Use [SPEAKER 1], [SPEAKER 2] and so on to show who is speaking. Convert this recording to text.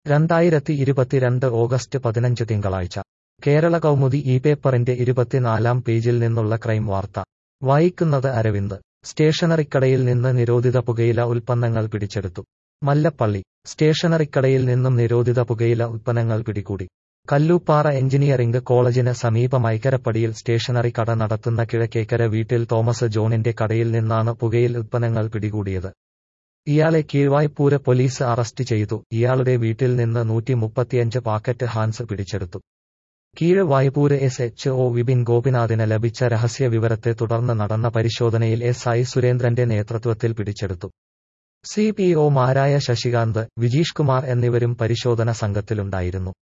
[SPEAKER 1] രണ്ടായിരത്തി ഇരുപത്തിരണ്ട് ഓഗസ്റ്റ് പതിനഞ്ച് തിങ്കളാഴ്ച കേരള കൗമുദി ഈ പേപ്പറിന്റെ ഇരുപത്തിനാലാം പേജിൽ നിന്നുള്ള ക്രൈം വാർത്ത വായിക്കുന്നത് അരവിന്ദ് സ്റ്റേഷനറിക്കടയിൽ നിന്ന് നിരോധിത പുകയില ഉൽപ്പന്നങ്ങൾ പിടിച്ചെടുത്തു മല്ലപ്പള്ളി സ്റ്റേഷനറിക്കടയിൽ നിന്നും നിരോധിത പുകയില ഉൽപ്പന്നങ്ങൾ പിടികൂടി കല്ലൂപ്പാറ എഞ്ചിനീയറിംഗ് കോളേജിന് സമീപം ഐക്കരപ്പടിയിൽ സ്റ്റേഷനറി കട നടത്തുന്ന കിഴക്കേക്കര വീട്ടിൽ തോമസ് ജോണിന്റെ കടയിൽ നിന്നാണ് പുകയിൽ ഉൽപ്പന്നങ്ങൾ പിടികൂടിയത് ഇയാളെ കീഴ്വായ്പൂര് പോലീസ് അറസ്റ്റ് ചെയ്തു ഇയാളുടെ വീട്ടിൽ നിന്ന് നൂറ്റി മുപ്പത്തിയഞ്ച് പാക്കറ്റ് ഹാൻസ് പിടിച്ചെടുത്തു കീഴ് Vaipur S H O Vipin ഗോപിനാഥിന് ലഭിച്ച രഹസ്യ വിവരത്തെ തുടർന്ന് നടന്ന പരിശോധനയിൽ എസ് ഐ സുരേന്ദ്രന്റെ നേതൃത്വത്തിൽ പിടിച്ചെടുത്തു സി പി ഒമാരായ ശശികാന്ത് വിജീഷ് കുമാർ എന്നിവരും പരിശോധന സംഘത്തിലുണ്ടായിരുന്നു